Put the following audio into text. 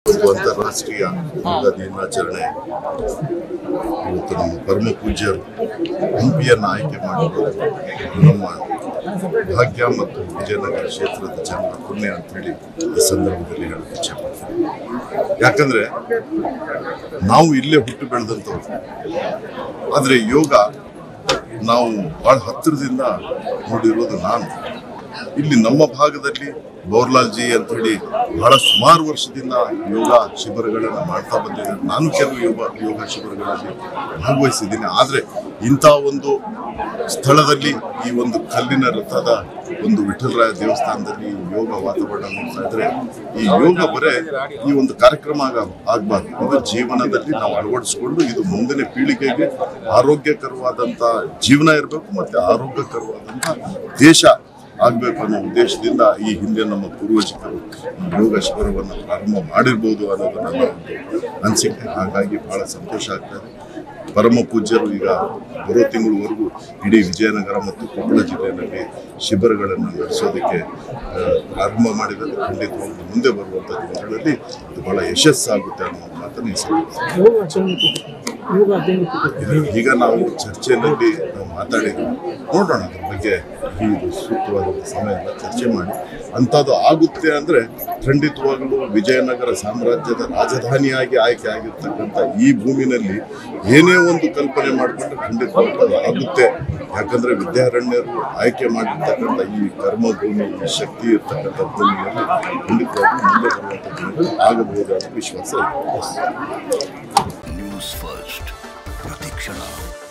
ಇದು ಅಂತಾರಾಷ್ಟ್ರೀಯ ಯೋಗ ದಿನಾಚರಣೆ ಇವತ್ತು ನಮ್ಮ ಪರಮ ಪೂಜ್ಯರು ಹಂಪಿಯನ್ನು ಆಯ್ಕೆ ಮಾಡಿರೋದು ನಮ್ಮ ಭಾಗ್ಯ ಮತ್ತು ವಿಜಯನಗರ ಕ್ಷೇತ್ರದ ಜನರ ಪುಣ್ಯ ಅಂತೇಳಿ ಈ ಸಂದರ್ಭದಲ್ಲಿ ಹೇಳಕ್ಕೆ ಇಚ್ಛೆಪಡ್ತೀನಿ ಯಾಕಂದ್ರೆ ನಾವು ಇಲ್ಲೇ ಹುಟ್ಟು ಬೆಳೆದಂಥವ್ರು ಆದರೆ ಯೋಗ ನಾವು ಬಹಳ ಹತ್ತಿರದಿಂದ ನೋಡಿರೋದು ನಾನು ಇಲ್ಲಿ ನಮ್ಮ ಭಾಗದಲ್ಲಿ ಬೋರ್ಲಾಲ್ ಜಿ ಅಂತ ಹೇಳಿ ಬಹಳ ಸುಮಾರು ವರ್ಷದಿಂದ ಯೋಗ ಶಿಬಿರಗಳನ್ನು ಮಾಡ್ತಾ ಬಂದಿದ್ದೇನೆ ನಾನು ಕೆಲವು ಯೋಗ ಯೋಗ ಶಿಬಿರಗಳಲ್ಲಿ ಭಾಗವಹಿಸಿದ್ದೀನಿ ಆದರೆ ಇಂಥ ಒಂದು ಸ್ಥಳದಲ್ಲಿ ಈ ಒಂದು ಕಲ್ಲಿನ ರಥದ ಒಂದು ವಿಠಲರಾಯ ದೇವಸ್ಥಾನದಲ್ಲಿ ಯೋಗ ವಾತಾವರಣ ನೋಡ್ತಾ ಇದ್ರೆ ಈ ಯೋಗ ಬರೇ ಈ ಒಂದು ಕಾರ್ಯಕ್ರಮ ಆಗ ಆಗ್ಬಾರ್ದು ಇದು ಜೀವನದಲ್ಲಿ ನಾವು ಅಳವಡಿಸಿಕೊಂಡು ಇದು ಮುಂದಿನ ಪೀಳಿಗೆಗೆ ಆರೋಗ್ಯಕರವಾದಂಥ ಜೀವನ ಇರಬೇಕು ಮತ್ತೆ ಆರೋಗ್ಯಕರವಾದಂಥ ದೇಶ ಆಗ್ಬೇಕು ಅನ್ನೋ ಉದ್ದೇಶದಿಂದ ಈ ಹಿಂದೆ ನಮ್ಮ ಪೂರ್ವಜರು ಈ ಯೋಗ ಶಿಬಿರವನ್ನು ಪ್ರಾರಂಭ ಮಾಡಿರ್ಬೋದು ಅನ್ನೋದು ನನ್ನ ಒಂದು ಅನಿಸಿಕೆ ಹಾಗಾಗಿ ಬಹಳ ಸಂತೋಷ ಆಗ್ತದೆ ಪರಮ ಪೂಜ್ಯರು ಈಗ ಬರೋ ತಿಂಗಳವರೆಗೂ ಇಡೀ ವಿಜಯನಗರ ಮತ್ತು ಕೊಪ್ಪಳ ಜಿಲ್ಲೆಯಲ್ಲಿ ಶಿಬಿರಗಳನ್ನು ನಡೆಸೋದಕ್ಕೆ ಆ, ಪ್ರಾರಂಭ ಮಾಡಿದರೆ ಖಂಡಿತವಾಗ್ಲೂ ಮುಂದೆ ಬರುವಂಥ ದಿನಗಳಲ್ಲಿ ಇದು ಬಹಳ ಯಶಸ್ಸಾಗುತ್ತೆ ಅನ್ನೋ ಮಾತನ್ನು ಈ ಸಂದರ್ಭದಲ್ಲಿ ಯೋಗ ಅಧ್ಯಯನ ಯೋಗ ಅಧ್ಯಯನ ಇದು ಈಗ ನಾವು ಚರ್ಚೆಯಲ್ಲಿ ನಾವು ಮಾತಾಡಿದ್ವಿ ನೋಡೋಣ ಅದ್ರ ಬಗ್ಗೆ ಇದು ಸೂಕ್ತವಾದಂಥ ಸಮಯ ಎಲ್ಲ ಚರ್ಚೆ ಮಾಡಿ ಅಂಥದ್ದು ಆಗುತ್ತೆ ಅಂದರೆ ಖಂಡಿತವಾಗಲೂ ವಿಜಯನಗರ ಸಾಮ್ರಾಜ್ಯದ ರಾಜಧಾನಿಯಾಗಿ ಆಯ್ಕೆ ಆಗಿರ್ತಕ್ಕಂಥ ಈ ಭೂಮಿನಲ್ಲಿ ಏನೇ ಒಂದು ಕಲ್ಪನೆ ಮಾಡಿಕೊಂಡ್ರೆ ಖಂಡಿತವಾಗ್ಲೂ ಅದು ಆಗುತ್ತೆ ಯಾಕಂದ್ರೆ ವಿದ್ಯಾರಣ್ಯರು ಆಯ್ಕೆ ಮಾಡಿರ್ತಕ್ಕಂಥ ಈ ಕರ್ಮಭೂಮಿ ಈ ಶಕ್ತಿ ಇರ್ತಕ್ಕಂಥ ಭೂಮಿಯಲ್ಲಿ ಖಂಡಿತವಾಗ್ಲೂ ಮುಂದೆ ಬರುವಂಥ ದಿನಗಳು ಆಗಬಹುದಾದ ವಿಶ್ವಾಸ ಇದೆ ನ್ಯೂಸ್ ಫಸ್ಟ್ ಪ್ರತಿಕ್ಷಣ